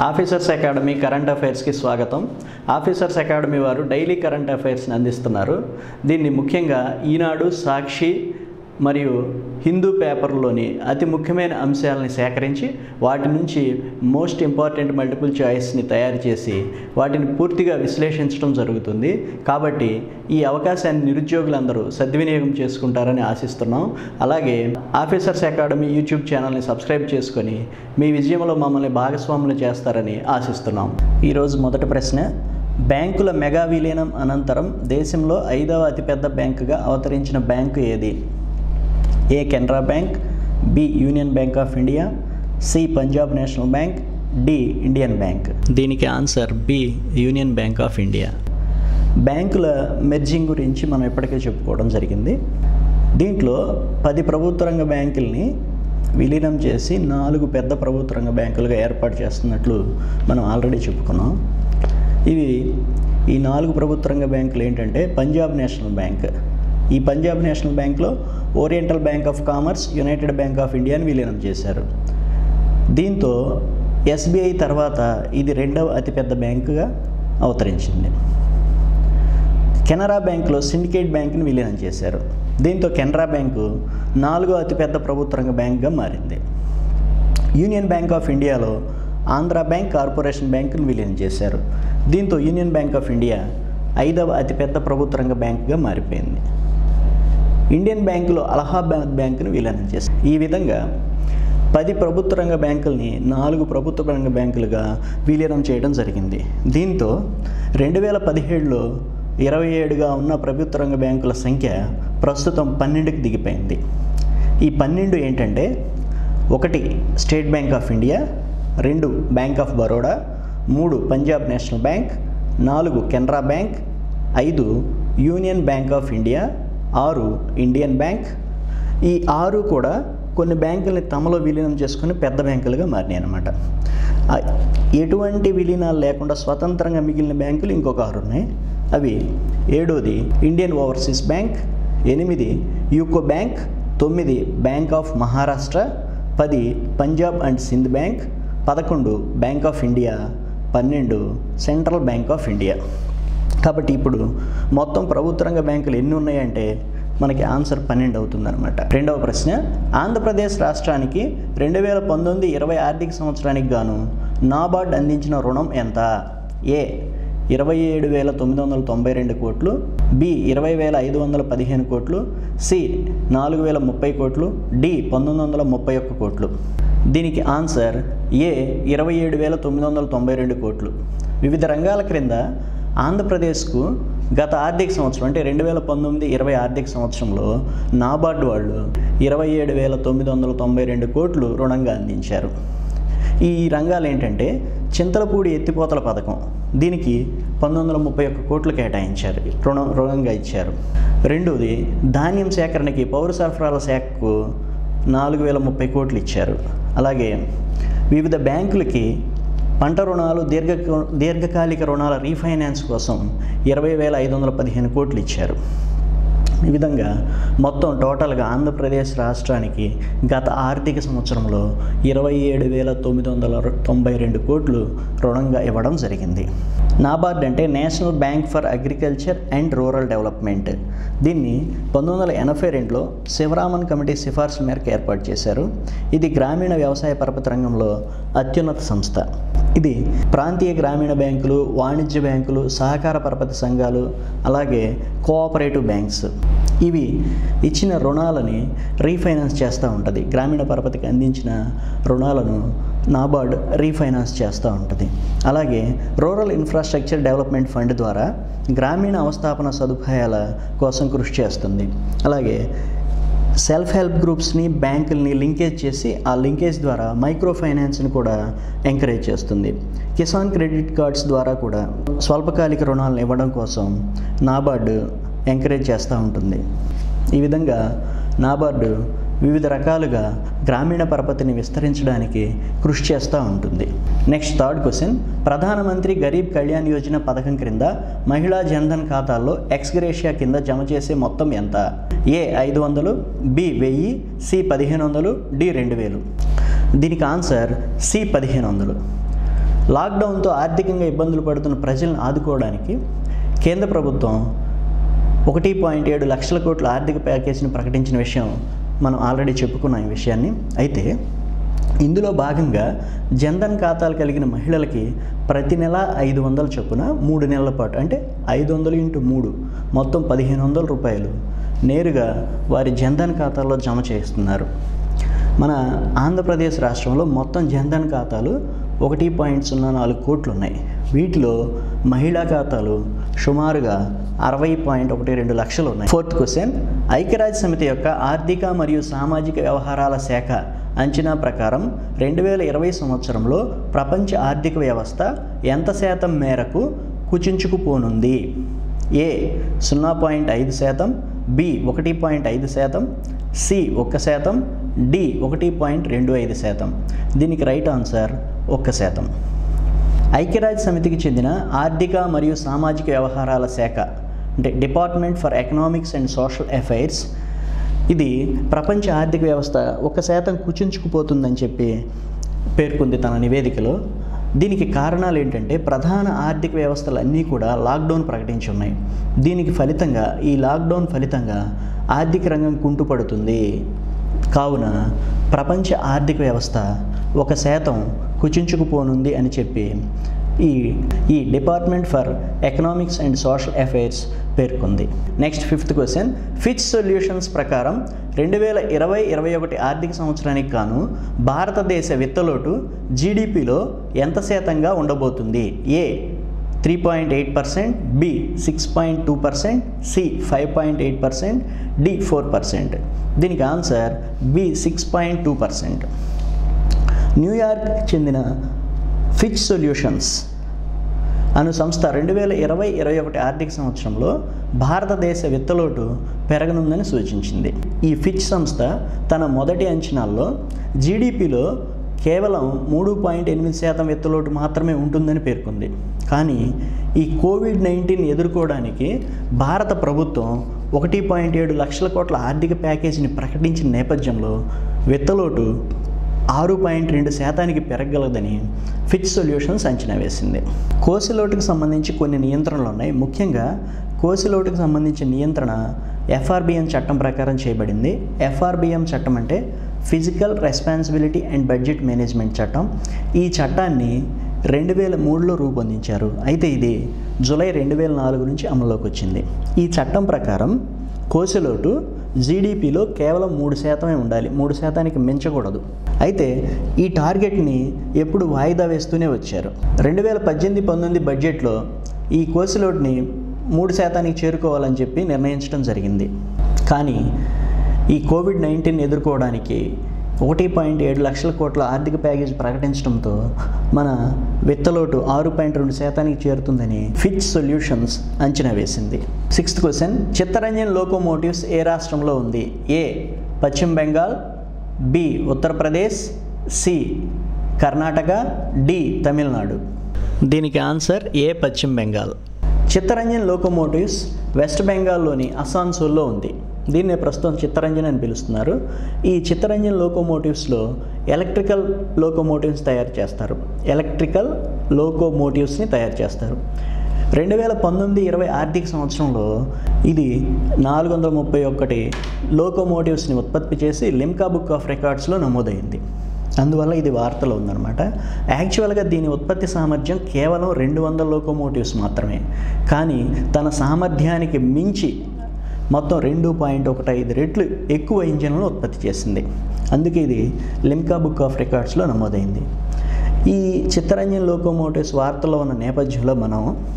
officers academy current అఫైర్స్కి స్వాగతం officers academy వారు డైలీ కరెంట్ అఫైర్స్ని అందిస్తున్నారు దీన్ని ముఖ్యంగా ఈనాడు సాక్షి మరియు హిందూ పేపర్లోని అతి ముఖ్యమైన అంశాలని సేకరించి వాటి నుంచి మోస్ట్ ఇంపార్టెంట్ మల్టిపుల్ చాయిస్ని తయారు చేసి వాటిని పూర్తిగా విశ్లేషించడం జరుగుతుంది కాబట్టి ఈ అవకాశాన్ని నిరుద్యోగులందరూ సద్వినియోగం చేసుకుంటారని ఆశిస్తున్నాం అలాగే ఆఫీసర్స్ అకాడమీ యూట్యూబ్ ఛానల్ని సబ్స్క్రైబ్ చేసుకొని మీ విజయంలో మమ్మల్ని భాగస్వాములు చేస్తారని ఆశిస్తున్నాం ఈరోజు మొదటి ప్రశ్న బ్యాంకుల మెగా విలీనం అనంతరం దేశంలో ఐదవ అతిపెద్ద బ్యాంకుగా అవతరించిన బ్యాంకు ఏది A Canara bank B union bank of India C Punjab national bank D Indian bank దీనికి answer B union bank of India బ్యాంకుల మెర్జింగ్ గురించి మనం ఇప్పటికే చెప్పుకోవడం జరిగింది దీంట్లో పది ప్రభుత్వ రంగ బ్యాంకుల్ని విలీనం చేసి నాలుగు పెద్ద ప్రభుత్వ రంగ బ్యాంకులుగా ఏర్పాటు చేస్తున్నట్లు మనం ఆల్రెడీ చెప్పుకున్నాం ఇవి ఈ నాలుగు ప్రభుత్వ రంగ బ్యాంకులు ఏంటంటే పంజాబ్ నేషనల్ బ్యాంక్ ఈ పంజాబ్ నేషనల్ బ్యాంక్లో oriental bank of commerce united bank of ఇండియాని విలీనం చేశారు దీంతో ఎస్బీఐ తర్వాత ఇది రెండవ అతిపెద్ద బ్యాంకుగా అవతరించింది కెనరా బ్యాంకులో సిండికేట్ బ్యాంకుని విలీనం చేశారు దీంతో కెనరా బ్యాంకు నాలుగో అతిపెద్ద ప్రభుత్వ రంగ బ్యాంక్గా మారింది యూనియన్ బ్యాంక్ ఆఫ్ ఇండియాలో ఆంధ్ర బ్యాంక్ కార్పొరేషన్ బ్యాంకును విలీనం చేశారు దీంతో యూనియన్ బ్యాంక్ ఆఫ్ ఇండియా ఐదవ అతిపెద్ద ప్రభుత్వ రంగ బ్యాంకుగా మారిపోయింది ఇండియన్ బ్యాంకులో అలహాబాద్ బ్యాంకును విలీనం చేశారు ఈ విధంగా పది ప్రభుత్వ రంగ బ్యాంకుల్ని నాలుగు ప్రభుత్వ రంగ బ్యాంకులుగా విలీనం చేయడం జరిగింది దీంతో రెండు వేల పదిహేడులో ఇరవై ఏడుగా ఉన్న ప్రభుత్వ రంగ బ్యాంకుల సంఖ్య ప్రస్తుతం పన్నెండుకి దిగిపోయింది ఈ పన్నెండు ఏంటంటే ఒకటి స్టేట్ బ్యాంక్ ఆఫ్ ఇండియా రెండు బ్యాంక్ ఆఫ్ బరోడా మూడు పంజాబ్ నేషనల్ బ్యాంక్ నాలుగు కెనరా బ్యాంక్ ఐదు యూనియన్ బ్యాంక్ ఆఫ్ ఇండియా ఆరు ఇండియన్ బ్యాంక్ ఈ ఆరు కూడా కొన్ని బ్యాంకుల్ని తమలో విలీనం చేసుకుని పెద్ద బ్యాంకులుగా మారినాయి అన్నమాట ఆ, ఎటువంటి విలీనాలు లేకుండా స్వతంత్రంగా మిగిలిన బ్యాంకులు ఇంకొక ఆరు ఉన్నాయి అవి ఏడోది ఇండియన్ ఓవర్సీస్ బ్యాంక్ ఎనిమిది యూకో బ్యాంక్ తొమ్మిది బ్యాంక్ ఆఫ్ మహారాష్ట్ర పది పంజాబ్ అండ్ సింధ్ బ్యాంక్ పదకొండు బ్యాంక్ ఆఫ్ ఇండియా పన్నెండు సెంట్రల్ బ్యాంక్ ఆఫ్ ఇండియా కాబట్టి ఇప్పుడు మొత్తం ప్రభుత్వ రంగ బ్యాంకులు ఎన్ని ఉన్నాయంటే మనకి ఆన్సర్ పన్నెండు అవుతుందన్నమాట రెండవ ప్రశ్న ఆంధ్రప్రదేశ్ రాష్ట్రానికి రెండు వేల పంతొమ్మిది ఇరవై ఆర్థిక సంవత్సరానికి గాను నాబార్డ్ అందించిన రుణం ఎంత ఏ ఇరవై ఏడు వేల తొమ్మిది వందల తొంభై రెండు కోట్లు బి ఇరవై వేల ఐదు వందల పదిహేను కోట్లు సి నాలుగు వేల ముప్పై కోట్లు డి పంతొమ్మిది వందల ముప్పై ఒక్క కోట్లు దీనికి ఆన్సర్ ఏ ఇరవై ఏడు వేల తొమ్మిది వందల తొంభై రెండు కోట్లు వివిధ రంగాల క్రింద ఆంధ్రప్రదేశ్కు గత ఆర్థిక సంవత్సరం అంటే రెండు వేల పంతొమ్మిది ఇరవై ఆర్థిక సంవత్సరంలో నాబార్డు వాళ్ళు ఇరవై ఏడు వేల తొమ్మిది వందల తొంభై రెండు కోట్లు రుణంగా అందించారు ఈ రంగాలు ఏంటంటే చింతలపూడి ఎత్తిపోతల పథకం దీనికి పంతొమ్మిది వందల ముప్పై ఒక్క కోట్లు కేటాయించారు రుణం రుణంగా ఇచ్చారు రెండోది ధాన్యం సేకరణకి పౌర సరఫరాల శాఖకు నాలుగు వేల ముప్పై కోట్లు ఇచ్చారు అలాగే వివిధ బ్యాంకులకి పంట రుణాలు దీర్ఘ దీర్ఘకాలిక రుణాల రీఫైనాన్స్ కోసం ఇరవై వేల ఐదు వందల పదిహేను కోట్లు ఇచ్చారు ఈ విధంగా మొత్తం టోటల్గా ఆంధ్రప్రదేశ్ రాష్ట్రానికి గత ఆర్థిక సంవత్సరంలో ఇరవై ఏడు వేల తొమ్మిది వందల తొంభై రెండు కోట్లు రుణంగా ఇవ్వడం జరిగింది నాబార్డ్ అంటే national bank for agriculture and rural development దీన్ని పంతొమ్మిది వందల ఎనభై రెండులో శివరామన్ కమిటీ సిఫార్సు మేరకు ఏర్పాటు చేశారు ఇది గ్రామీణ వ్యవసాయ పరపతి రంగంలో అత్యున్నత సంస్థ ఇది ప్రాంతీయ గ్రామీణ బ్యాంకులు వాణిజ్య బ్యాంకులు సహకార పరపతి సంఘాలు అలాగే కోఆపరేటివ్ బ్యాంక్స్ ఇవి ఇచ్చిన రుణాలని రీఫైనాన్స్ చేస్తూ ఉంటుంది గ్రామీణ పరపతికి అందించిన రుణాలను నాబార్డ్ రీఫైనాన్స్ చేస్తూ ఉంటుంది అలాగే రూరల్ ఇన్ఫ్రాస్ట్రక్చర్ డెవలప్మెంట్ ఫండ్ ద్వారా గ్రామీణ అవస్థాపన సదుపాయాల కోసం కృషి చేస్తుంది అలాగే సెల్ఫ్ హెల్ప్ గ్రూప్స్ని బ్యాంకుల్ని లింకేజ్ చేసి ఆ లింకేజ్ ద్వారా మైక్రో ఫైనాన్స్ని కూడా ఎంకరేజ్ చేస్తుంది కిసాన్ క్రెడిట్ కార్డ్స్ ద్వారా కూడా స్వల్పకాలిక రుణాలను ఇవ్వడం కోసం నాబార్డు ఎంకరేజ్ చేస్తూ ఉంటుంది ఈ విధంగా నాబార్డు వివిధ రకాలుగా గ్రామీణ పరపతిని విస్తరించడానికి కృషి చేస్తూ ఉంటుంది నెక్స్ట్ థర్డ్ క్వశ్చన్ ప్రధానమంత్రి గరీబ్ కళ్యాణ్ యోజన పథకం క్రింద మహిళా జన్ధన్ ఖాతాల్లో ఎక్స్గ్రేషియా కింద జమ చేసే మొత్తం ఎంత ఏ ఐదు వందలు బి వెయ్యి సి పదిహేను వందలు డి రెండు వేలు దీనికి ఆన్సర్ సి పదిహేను వందలు లాక్డౌన్తో ఆర్థికంగా ఇబ్బందులు పడుతున్న ప్రజలను ఆదుకోవడానికి కేంద్ర ప్రభుత్వం ఒకటి పాయింట్ ఏడు లక్షల కోట్ల ఆర్థిక ప్యాకేజీని ప్రకటించిన విషయం మనం ఆల్రెడీ చెప్పుకున్నాం ఈ విషయాన్ని అయితే ఇందులో భాగంగా జన్ధన్ ఖాతాలు కలిగిన మహిళలకి ప్రతి నెల ఐదు వందల చొప్పున మూడు నెలల పాటు అంటే ఐదు వందలు ఇంటూ మూడు మొత్తం పదిహేను వందల రూపాయలు నేరుగా వారి జన్ధన్ ఖాతాల్లో జమ చేస్తున్నారు మన ఆంధ్రప్రదేశ్ రాష్ట్రంలో మొత్తం జన్ధన్ ఖాతాలు ఒకటి పాయింట్ సున్నా నాలుగు కోట్లు ఉన్నాయి వీటిలో మహిళా ఖాతాలు సుమారుగా అరవై పాయింట్ ఒకటి రెండు లక్షలు ఉన్నాయి ఫోర్త్ క్వశ్చన్ ఐక్యరాజ్య సమితి యొక్క ఆర్థిక మరియు సామాజిక వ్యవహారాల శాఖ అంచనా ప్రకారం రెండు వేల ఇరవై సంవత్సరంలో ప్రపంచ ఆర్థిక వ్యవస్థ ఎంత శాతం మేరకు కుచించుకుపోనుంది ఏ సున్నా పాయింట్ ఐదు శాతం బి ఒకటి పాయింట్ ఐదు శాతం సి ఒక్క శాతం డి ఒకటి పాయింట్ రెండు ఐదు శాతం దీనికి రైట్ ఆన్సర్ ఒక్క శాతం ఐక్యరాజ్య సమితికి చెందిన ఆర్థిక మరియు సామాజిక వ్యవహారాల శాఖ అంటే department for economics and social affairs ఇది ప్రపంచ ఆర్థిక వ్యవస్థ ఒక శాతం కుచించుకుపోతుందని చెప్పి పేర్కొంది తన నివేదికలో దీనికి కారణాలు ఏంటంటే ప్రధాన ఆర్థిక వ్యవస్థలు అన్నీ కూడా లాక్డౌన్ ప్రకటించి ఉన్నాయి దీనికి ఫలితంగా ఈ లాక్డౌన్ ఫలితంగా ఆర్థిక రంగం కుంటుపడుతుంది కావున ప్రపంచ ఆర్థిక వ్యవస్థ ఒక శాతం కుచించుకుపోనుంది అని చెప్పి ఈ ఈ department for economics and social affairs పేర్కొంది next fifth question Fitch solutions ప్రకారం రెండు వేల ఇరవై ఇరవై ఒకటి ఆర్థిక సంవత్సరానికి గాను భారతదేశ విత్తలోటు జీడిపిలో ఎంత శాతంగా ఉండబోతుంది A three point eight percent B six point two percent C five point eight percent D four percent దీనికి answer B six point two percent New York చెందిన ఫిచ్ సొల్యూషన్స్ అను సంస్థ రెండు వేల ఇరవై ఇరవై ఒకటి ఆర్థిక సంవత్సరంలో భారతదేశ విత్తలోటు పెరగనుందని సూచించింది ఈ ఫిచ్ సంస్థ తన మొదటి అంచనాల్లో జీడిపిలో కేవలం మూడు పాయింట్ ఎనిమిది శాతం విత్తలోటు మాత్రమే ఉంటుందని పేర్కొంది కానీ ఈ కోవిడ్ నైన్టీన్ ఎదుర్కోవడానికి భారత ప్రభుత్వం ఒకటి పాయింట్ ఏడు లక్షల కోట్ల ఆర్థిక ప్యాకేజీని ప్రకటించిన నేపథ్యంలో విత్తలోటు ఆరు పాయింట్ రెండు శాతానికి పెరగలదని ఫిచ్ సొల్యూషన్స్ అంచనా వేసింది కోసిలోటుకు సంబంధించి కొన్ని నియంత్రణలు ఉన్నాయి ముఖ్యంగా కోసిలోటుకు సంబంధించిన నియంత్రణ ఎఫ్ఆర్బిఎం చట్టం ప్రకారం చేయబడింది ఎఫ్ఆర్బిఎం చట్టం అంటే physical responsibility and budget management చట్టం ఈ చట్టాన్ని రెండు వేల మూడులో రూపొందించారు అయితే ఇది జూలై రెండు వేల నాలుగు నుంచి అమల్లోకి వచ్చింది ఈ చట్టం ప్రకారం కోసిలోటు జీడిపిలో కేవలం మూడు శాతమే ఉండాలి మూడు శాతానికి మించకూడదు అయితే ఈ టార్గెట్ని ఎప్పుడు వాయిదా వేస్తూనే వచ్చారు రెండు వేల పద్దెనిమిది పంతొమ్మిది బడ్జెట్లో ఈ కోసిలోడ్ని మూడు శాతానికి చేరుకోవాలని చెప్పి నిర్ణయించడం జరిగింది కానీ ఈ కోవిడ్ నైన్టీన్ ఎదుర్కోవడానికి ఒకటి పాయింట్ ఏడు లక్షల కోట్ల ఆర్థిక ప్యాకేజ్ ప్రకటించడంతో మన విత్తలోటు ఆరు పాయింట్ రెండు శాతానికి చేరుతుందని ఫిచ్ సొల్యూషన్స్ అంచనా వేసింది sixth question Chittaranjan locomotives A రాష్ట్రంలో ఉంది ఏ పశ్చిమ Bengal B Uttar Pradesh C Karnataka D Tamil Nadu దీనికి ఆన్సర్ ఏ పశ్చిమ బెంగాల్ చిత్తరంజన్ లోకోమోటివ్స్ వెస్ట్ బెంగాల్లోని అసాన్సోల్లో ఉంది దీన్నే ప్రస్తుతం చిత్తరంజన్ అని పిలుస్తున్నారు ఈ చిత్తరంజన్ లోకోమోటివ్స్లో ఎలక్ట్రికల్ లోకోమోటివ్స్ తయారు చేస్తారు ఎలక్ట్రికల్ లోకోమోటివ్స్ని తయారు చేస్తారు రెండు వేల పంతొమ్మిది ఇరవై ఆర్థిక సంవత్సరంలో ఇది నాలుగు వందల ముప్పై ఒకటి లోకోమోటివ్స్ని ఉత్పత్తి చేసి లిమ్కా బుక్ ఆఫ్ రికార్డ్స్లో నమోదైంది అందువల్ల ఇది వార్తలో ఉందన్నమాట యాక్చువల్గా దీని ఉత్పత్తి సామర్థ్యం కేవలం రెండు వందల లోకోమోటివ్స్ మాత్రమే కానీ తన సామర్థ్యానికి మించి మొత్తం రెండు పాయింట్ ఒకటి ఐదు రెట్లు ఎక్కువ ఇంజన్లను ఉత్పత్తి చేసింది అందుకే ఇది లిమ్కా బుక్ ఆఫ్ రికార్డ్స్లో నమోదైంది ఈ చిత్తరంజన్ లోకోమోటివ్స్ వార్తలో ఉన్న నేపథ్యంలో మనం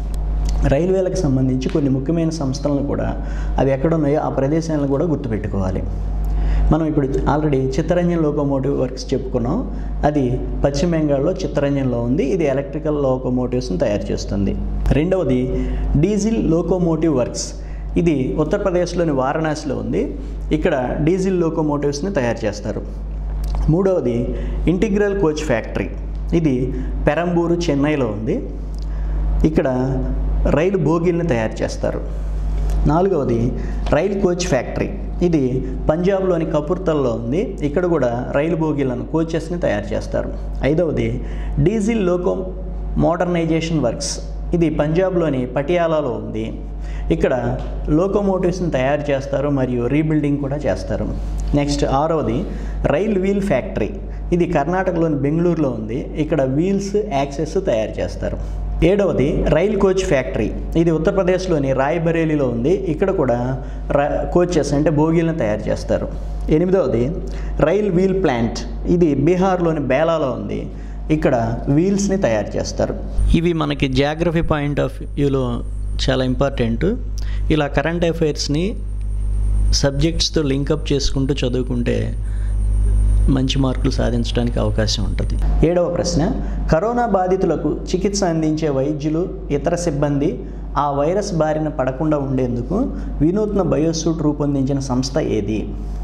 రైల్వేలకు సంబంధించి కొన్ని ముఖ్యమైన సంస్థలను కూడా అవి ఎక్కడున్నాయో ఆ ప్రదేశాలను కూడా గుర్తుపెట్టుకోవాలి మనం ఇప్పుడు ఆల్రెడీ చిత్తరంజన్ లోకోమోటివ్ వర్క్స్ చెప్పుకున్నాం అది పశ్చిమ బెంగాల్లో చిత్తరంజన్లో ఉంది ఇది ఎలక్ట్రికల్ లోకోమోటివ్స్ని తయారు చేస్తుంది రెండవది డీజిల్ లోకోమోటివ్ వర్క్స్ ఇది ఉత్తరప్రదేశ్లోని వారణాసిలో ఉంది ఇక్కడ డీజిల్ లోకోమోటివ్స్ని తయారు చేస్తారు మూడవది ఇంటిగ్రల్ కోచ్ ఫ్యాక్టరీ ఇది పెరంబూరు చెన్నైలో ఉంది ఇక్కడ రైలు బోగీల్ని తయారు చేస్తారు నాలుగవది రైలు కోచ్ ఫ్యాక్టరీ ఇది పంజాబ్లోని కపూర్తల్లో ఉంది ఇక్కడ కూడా రైలు బోగీలను కోచెస్ని తయారు చేస్తారు ఐదవది డీజిల్ లోకో మోడర్నైజేషన్ వర్క్స్ ఇది పంజాబ్లోని పటియాలాలో ఉంది ఇక్కడ లోకోమోటివ్స్ని తయారు చేస్తారు మరియు రీబిల్డింగ్ కూడా చేస్తారు నెక్స్ట్ ఆరవది రైల్ వీల్ ఫ్యాక్టరీ ఇది కర్ణాటకలోని బెంగళూరులో ఉంది ఇక్కడ వీల్స్ యాక్సెస్ తయారు చేస్తారు ఏడవది రైల్ కోచ్ ఫ్యాక్టరీ ఇది ఉత్తరప్రదేశ్లోని రాయ్బరేలీలో ఉంది ఇక్కడ కూడా రా కోచెస్ అంటే బోగీలను తయారు చేస్తారు ఎనిమిదవది రైల్ వీల్ ప్లాంట్ ఇది బీహార్లోని బేలాలో ఉంది ఇక్కడ వీల్స్ని తయారు చేస్తారు ఇవి మనకి జాగ్రఫీ పాయింట్ ఆఫ్ వ్యూలో చాలా ఇంపార్టెంట్ ఇలా కరెంట్ అఫైర్స్ని సబ్జెక్ట్స్తో లింకప్ చేసుకుంటూ చదువుకుంటే మంచి మార్కులు సాధించడానికి అవకాశం ఉంటుంది ఏడవ ప్రశ్న కరోనా బాధితులకు చికిత్స అందించే వైద్యులు ఇతర సిబ్బంది ఆ వైరస్ బారిన పడకుండా ఉండేందుకు వినూత్న బయోసూట్ రూపొందించిన సంస్థ ఏది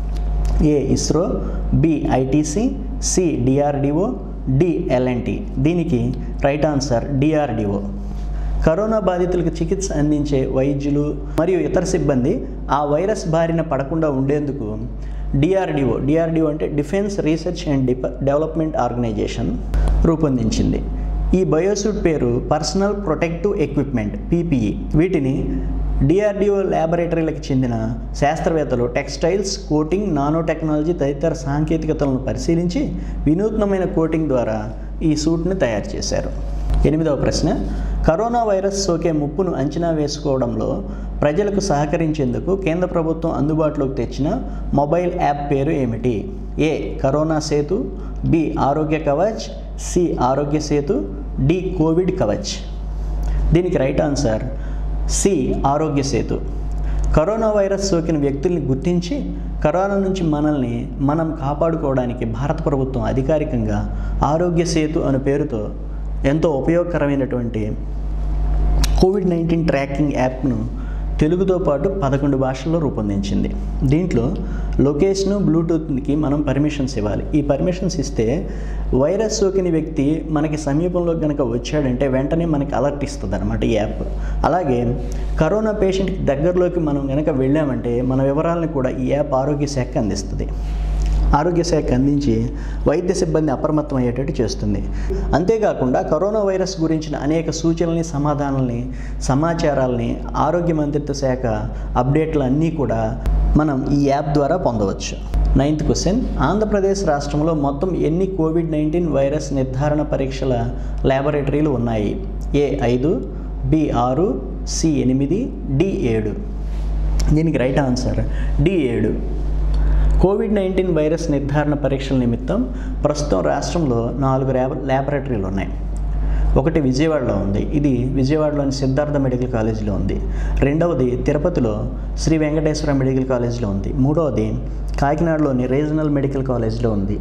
A ISRO B ITC C DRDO D L and T దీనికి రైట్ ఆన్సర్ డిఆర్డిఓ కరోనా బాధితులకు చికిత్స అందించే వైద్యులు మరియు ఇతర సిబ్బంది ఆ వైరస్ బారిన పడకుండా ఉండేందుకు డిఆర్డిఓ డిఆర్డిఓ అంటే డిఫెన్స్ రీసెర్చ్ అండ్ డిప డెవలప్మెంట్ ఆర్గనైజేషన్ రూపొందించింది ఈ బయోసూట్ పేరు పర్సనల్ ప్రొటెక్టివ్ ఎక్విప్మెంట్ పీపీఈ వీటిని డిఆర్డిఓ ల్యాబొరేటరీలకు చెందిన శాస్త్రవేత్తలు టెక్స్టైల్స్ కోటింగ్ నానో టెక్నాలజీ తదితర సాంకేతికతలను పరిశీలించి వినూత్నమైన కోటింగ్ ద్వారా ఈ సూట్ని తయారు చేశారు ఎనిమిదవ ప్రశ్న కరోనా వైరస్ సోకే ముప్పును అంచనా వేసుకోవడంలో ప్రజలకు సహకరించేందుకు కేంద్ర ప్రభుత్వం అందుబాటులోకి తెచ్చిన మొబైల్ యాప్ పేరు ఏమిటి ఏ కరోనా సేతు బి ఆరోగ్య కవచ్ సి ఆరోగ్య సేతు డి కోవిడ్ కవచ్ దీనికి రైట్ ఆన్సర్ సి ఆరోగ్య సేతు కరోనా వైరస్ సోకిన వ్యక్తుల్ని గుర్తించి కరోనా నుంచి మనల్ని మనం కాపాడుకోవడానికి భారత ప్రభుత్వం అధికారికంగా ఆరోగ్య సేతు అనే పేరుతో ఎంతో ఉపయోగకరమైనటువంటి కోవిడ్ నైన్టీన్ ట్రాకింగ్ యాప్ను తెలుగుతో పాటు పదకొండు భాషల్లో రూపొందించింది దీంట్లో లొకేషను బ్లూటూత్కి మనం పర్మిషన్స్ ఇవ్వాలి ఈ పర్మిషన్స్ ఇస్తే వైరస్ సోకిన వ్యక్తి మనకి సమీపంలో కనుక వచ్చాడంటే వెంటనే మనకి అలర్ట్ ఇస్తుంది అనమాట ఈ యాప్ అలాగే కరోనా పేషెంట్కి దగ్గరలోకి మనం కనుక వెళ్ళామంటే మన వివరాలను కూడా ఈ యాప్ ఆరోగ్య శాఖ అందిస్తుంది ఆరోగ్య శాఖ అందించి వైద్య సిబ్బంది అప్రమత్తం అయ్యేటట్టు చేస్తుంది అంతేకాకుండా కరోనా వైరస్ గురించిన అనేక సూచనల్ని సమాధానాలని సమాచారాలని ఆరోగ్య మంత్రిత్వ శాఖ అప్డేట్లు అన్నీ కూడా మనం ఈ యాప్ ద్వారా పొందవచ్చు నైన్త్ క్వశ్చన్ ఆంధ్రప్రదేశ్ రాష్ట్రంలో మొత్తం ఎన్ని కోవిడ్ నైన్టీన్ వైరస్ నిర్ధారణ పరీక్షల ల్యాబొరేటరీలు ఉన్నాయి ఏ ఐదు బి ఆరు సి ఎనిమిది డి ఏడు దీనికి రైట్ ఆన్సర్ డి ఏడు కోవిడ్ నైన్టీన్ వైరస్ నిర్ధారణ పరీక్షల నిమిత్తం ప్రస్తుతం రాష్ట్రంలో నాలుగు ల్యాబ్ ల్యాబొరేటరీలు ఉన్నాయి ఒకటి విజయవాడలో ఉంది ఇది విజయవాడలోని సిద్ధార్థ మెడికల్ కాలేజీలో ఉంది రెండవది తిరుపతిలో శ్రీ వెంకటేశ్వర మెడికల్ కాలేజీలో ఉంది మూడవది కాకినాడలోని రీజనల్ మెడికల్ కాలేజీలో ఉంది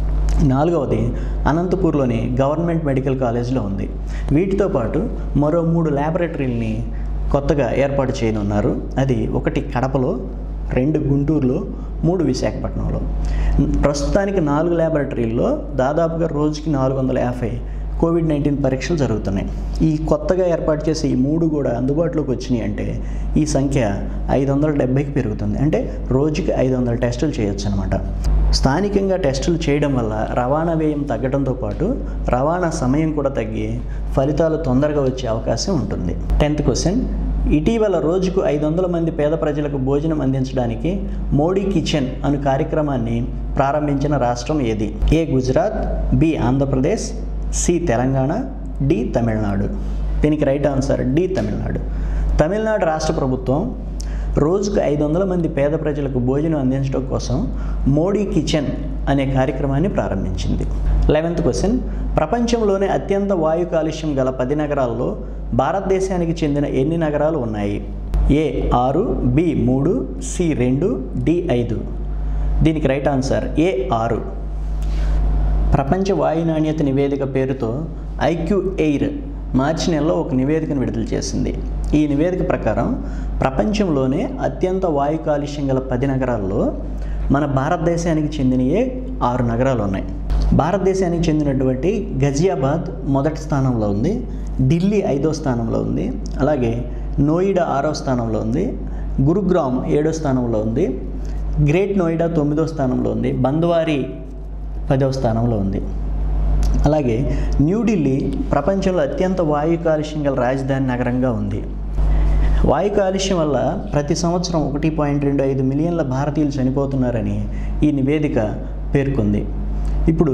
నాలుగవది అనంతపూర్లోని గవర్నమెంట్ మెడికల్ కాలేజ్లో ఉంది వీటితో పాటు మరో మూడు ల్యాబొరేటరీలని కొత్తగా ఏర్పాటు చేయనున్నారు అది ఒకటి కడపలో రెండు గుంటూరులో మూడు విశాఖపట్నంలో ప్రస్తుతానికి నాలుగు ల్యాబొరేటరీల్లో దాదాపుగా రోజుకి నాలుగు వందల యాభై కోవిడ్ నైన్టీన్ పరీక్షలు జరుగుతున్నాయి ఈ కొత్తగా ఏర్పాటు చేసే ఈ మూడు కూడా అందుబాటులోకి వచ్చినాయి అంటే ఈ సంఖ్య ఐదు వందల డెబ్బైకి పెరుగుతుంది అంటే రోజుకి ఐదు వందల టెస్టులు చేయొచ్చు అనమాట స్థానికంగా టెస్టులు చేయడం వల్ల రవాణా వ్యయం తగ్గడంతో పాటు రవాణా సమయం కూడా తగ్గి ఫలితాలు తొందరగా వచ్చే అవకాశం ఉంటుంది టెన్త్ క్వశ్చన్ ఇటీవల రోజుకు ఐదు వందల మంది పేద ప్రజలకు భోజనం అందించడానికి మోడీ కిచెన్ అను కార్యక్రమాన్ని ప్రారంభించిన రాష్ట్రం ఏది A Gujarat B Andhra Pradesh C Telangana D Tamil Nadu దీనికి right answer D Tamil Nadu Tamil Nadu రాష్ట్ర ప్రభుత్వం రోజుకు ఐదు వందల మంది పేద ప్రజలకు భోజనం అందించడం కోసం మోడీ కిచెన్ అనే కార్యక్రమాన్ని ప్రారంభించింది లెవెంత్ క్వశ్చన్ ప్రపంచంలోనే అత్యంత వాయు కాలుష్యం గల పది నగరాల్లో భారతదేశానికి చెందిన ఎన్ని నగరాలు ఉన్నాయి ఏ ఆరు బి మూడు సి రెండు డి ఐదు దీనికి రైట్ ఆన్సర్ ఏ ఆరు ప్రపంచ వాయు నాణ్యత నివేదిక పేరుతో ఐక్యూ ఎయిర్ మార్చి నెలలో ఒక నివేదికను విడుదల చేసింది ఈ నివేదిక ప్రకారం ప్రపంచంలోనే అత్యంత వాయు కాలుష్యం గల పది నగరాల్లో మన భారతదేశానికి చెందినయే ఆరు నగరాలు ఉన్నాయి భారతదేశానికి చెందినటువంటి గజియాబాద్ మొదటి స్థానంలో ఉంది ఢిల్లీ ఐదో స్థానంలో ఉంది అలాగే నోయిడా ఆరో స్థానంలో ఉంది గురుగ్రామ్ ఏడో స్థానంలో ఉంది గ్రేట్ నోయిడా తొమ్మిదో స్థానంలో ఉంది బంద్వారి పదవ స్థానంలో ఉంది అలాగే న్యూఢిల్లీ ప్రపంచంలో అత్యంత వాయు కాలుష్యం గల రాజధాని నగరంగా ఉంది వాయు కాలుష్యం వల్ల ప్రతి సంవత్సరం ఒకటి పాయింట్ రెండు ఐదు మిలియన్ల భారతీయులు చనిపోతున్నారని ఈ నివేదిక పేర్కొంది ఇప్పుడు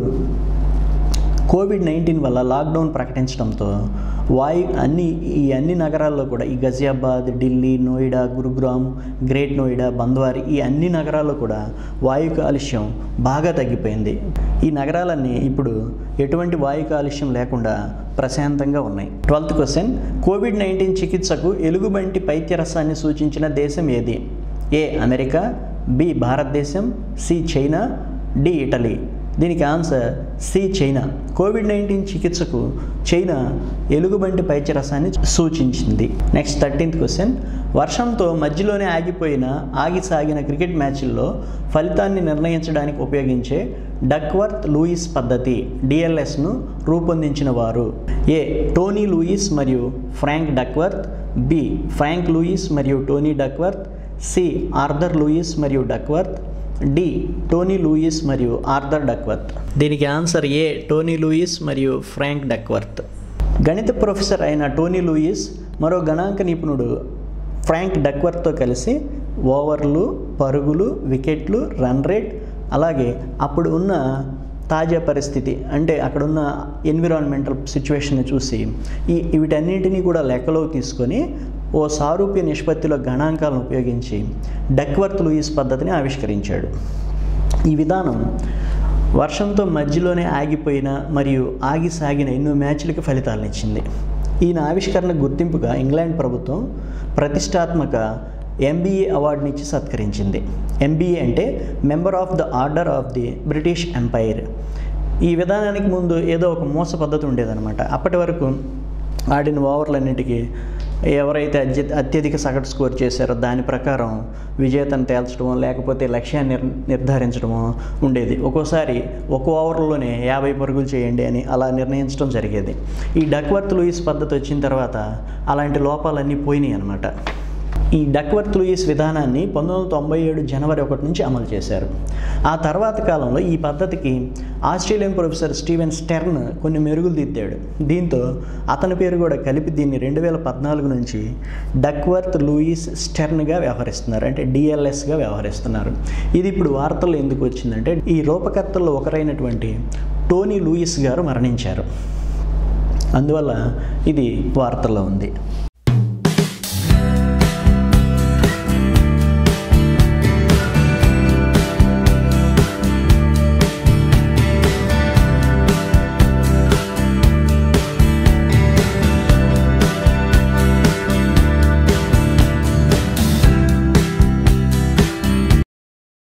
కోవిడ్ నైన్టీన్ వల్ల లాక్డౌన్ ప్రకటించడంతో వాయు అన్ని ఈ అన్ని నగరాల్లో కూడా ఈ గజియాబాద్ ఢిల్లీ నోయిడా గురుగ్రామ్ గ్రేట్ నోయిడా బంద్వారి ఈ అన్ని నగరాల్లో కూడా వాయు కాలుష్యం బాగా తగ్గిపోయింది ఈ నగరాలన్నీ ఇప్పుడు ఎటువంటి వాయు కాలుష్యం లేకుండా ప్రశాంతంగా ఉన్నాయి ట్వెల్త్ క్వశ్చన్ కోవిడ్ నైన్టీన్ చికిత్సకు ఎలుగుబంటి పైత్యరసాన్ని సూచించిన దేశం ఏది ఏ అమెరికా బి భారతదేశం సి చైనా డి ఇటలీ దీనికి ఆన్సర్ సి చైనా కోవిడ్ నైన్టీన్ చికిత్సకు చైనా ఎలుగుబంటి పైచరసాన్ని సూచించింది నెక్స్ట్ థర్టీన్త్ క్వశ్చన్ వర్షంతో మధ్యలోనే ఆగిపోయిన ఆగి సాగిన క్రికెట్ మ్యాచ్ల్లో ఫలితాన్ని నిర్ణయించడానికి ఉపయోగించే డక్వర్త్ లూయిస్ పద్ధతి డిఎల్ఎస్ను రూపొందించిన వారు ఏ టోనీ లూయిస్ మరియు Frank Duckworth B Frank Lewis మరియు Tony Duckworth C Arthur Lewis మరియు డక్వర్త్ డి టోనీ లూయిస్ మరియు ఆర్థర్ డక్వర్త్ దీనికి ఆన్సర్ ఏ టోనీ లూయిస్ మరియు ఫ్రాంక్ డక్వర్త్ గణిత ప్రొఫెసర్ అయిన టోనీ లూయిస్ మరో గణాంక నిపుణుడు ఫ్రాంక్ డక్వర్త్తో కలిసి ఓవర్లు పరుగులు వికెట్లు రన్ రేట్ అలాగే అప్పుడు ఉన్న తాజా పరిస్థితి అంటే అక్కడున్న ఎన్విరాన్మెంటల్ సిచ్యువేషన్ని చూసి ఈ వీటన్నింటినీ కూడా లెక్కలోకి తీసుకొని ఓ సారూప్య నిష్పత్తిలో గణాంకాలను ఉపయోగించి డక్వర్త్ లూయిస్ పద్ధతిని ఆవిష్కరించాడు ఈ విధానం వర్షంతో మధ్యలోనే ఆగిపోయిన మరియు ఆగి సాగిన ఎన్నో మ్యాచ్లకి ఫలితాలను ఇచ్చింది ఈయన ఆవిష్కరణ గుర్తింపుగా ఇంగ్లాండ్ ప్రభుత్వం ప్రతిష్టాత్మక ఎంబీఏ అవార్డుని ఇచ్చి సత్కరించింది ఎంబీఏ అంటే member of the order of the British empire ఈ విధానానికి ముందు ఏదో ఒక మోస పద్ధతి ఉండేదన్నమాట అప్పటి వరకు ఆడిన ఓవర్లన్నిటికీ ఎవరైతే అత్య అత్యధిక సగటు స్కోర్ చేశారో దాని ప్రకారం విజేతను తేల్చడమో లేకపోతే లక్ష్యాన్ని నిర్ నిర్ధారించడమో ఉండేది ఒక్కోసారి ఒక ఓవర్లోనే యాభై పరుగులు చేయండి అని అలా నిర్ణయించడం జరిగేది ఈ డక్వర్త్ లూయిస్ పద్ధతి వచ్చిన తర్వాత అలాంటి లోపాలన్నీ పోయినాయి అనమాట ఈ డక్వర్త్ లూయిస్ విధానాన్ని పంతొమ్మిది వందల తొంభై ఏడు జనవరి ఒకటి నుంచి అమలు చేశారు ఆ తర్వాత కాలంలో ఈ పద్ధతికి ఆస్ట్రేలియన్ ప్రొఫెసర్ స్టీవెన్ స్టెర్న్ కొన్ని మెరుగులు దిద్దాడు దీంతో అతని పేరు కూడా కలిపి దీన్ని రెండు వేల పద్నాలుగు నుంచి డక్వర్త్ లూయిస్ స్టెర్న్గా వ్యవహరిస్తున్నారు అంటే డిఎల్ఎస్గా వ్యవహరిస్తున్నారు ఇది ఇప్పుడు వార్తల్లో ఎందుకు వచ్చిందంటే ఈ రూపకర్తల్లో ఒకరైనటువంటి టోనీ లూయిస్ గారు మరణించారు అందువల్ల ఇది వార్తల్లో ఉంది